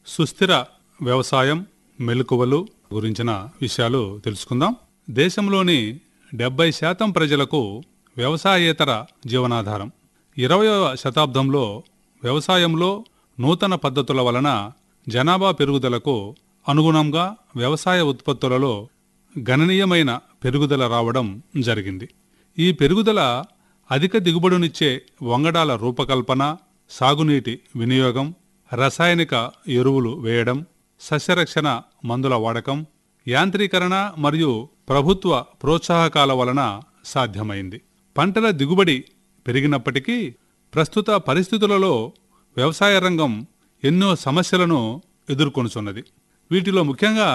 సుస్థిర వ్యవసాయం మెలకువలు గురించిన విషయాలు తెలుసుకుందాం దేశంలోని డెబ్బై శాతం ప్రజలకు వ్యవసాయేతర జీవనాధారం ఇరవయవ శతాబ్దంలో వ్యవసాయంలో నూతన పద్ధతుల వలన జనాభా పెరుగుదలకు అనుగుణంగా వ్యవసాయ ఉత్పత్తులలో గణనీయమైన పెరుగుదల రావడం జరిగింది ఈ పెరుగుదల అధిక దిగుబడినిచ్చే వంగడాల రూపకల్పన సాగునీటి వినియోగం రసాయనిక ఎరువులు వేయడం సస్యరక్షణ మందుల వాడకం యాంత్రీకరణ మరియు ప్రభుత్వ ప్రోత్సాహకాల వలన సాధ్యమైంది పంటల దిగుబడి పెరిగినప్పటికీ ప్రస్తుత పరిస్థితులలో వ్యవసాయ రంగం ఎన్నో సమస్యలను ఎదుర్కొనుచున్నది వీటిలో ముఖ్యంగా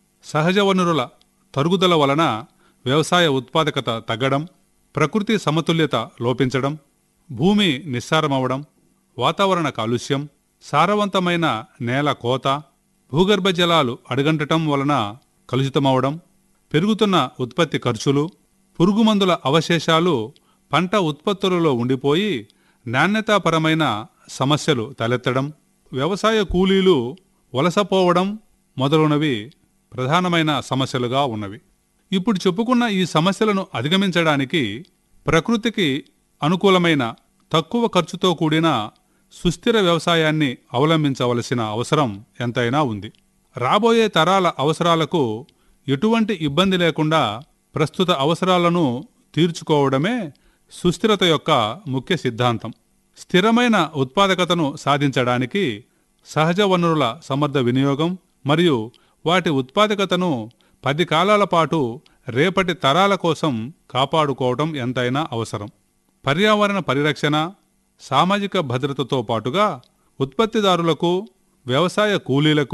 సహజ వనరుల తరుగుదల వలన వ్యవసాయ ఉత్పాదకత తగ్గడం ప్రకృతి సమతుల్యత లోపించడం భూమి నిస్సారమవడం వాతావరణ కాలుష్యం సారవంతమైన నేల కోత భూగర్భ జలాలు అడుగంటటం వలన కలుషితమవడం పెరుగుతున్న ఉత్పత్తి ఖర్చులు పురుగుమందుల అవశేషాలు పంట ఉత్పత్తులలో ఉండిపోయి నాణ్యతాపరమైన సమస్యలు తలెత్తడం వ్యవసాయ కూలీలు వలసపోవడం మొదలగునవి ప్రధానమైన సమస్యలుగా ఉన్నవి ఇప్పుడు చెప్పుకున్న ఈ సమస్యలను అధిగమించడానికి ప్రకృతికి అనుకూలమైన తక్కువ ఖర్చుతో కూడిన సుస్థిర వ్యవసాయాన్ని అవలంబించవలసిన అవసరం ఎంతైనా ఉంది రాబోయే తరాల అవసరాలకు ఎటువంటి ఇబ్బంది లేకుండా ప్రస్తుత అవసరాలను తీర్చుకోవడమే సుస్థిరత యొక్క ముఖ్య సిద్ధాంతం స్థిరమైన ఉత్పాదకతను సాధించడానికి సహజ వనరుల సమర్థ వినియోగం మరియు వాటి ఉత్పాదకతను పది కాలాల పాటు రేపటి తరాల కోసం కాపాడుకోవడం ఎంతైనా అవసరం పర్యావరణ పరిరక్షణ సామాజిక భద్రతతో పాటుగా ఉత్పత్తిదారులకు వ్యవసాయ కూలీలకు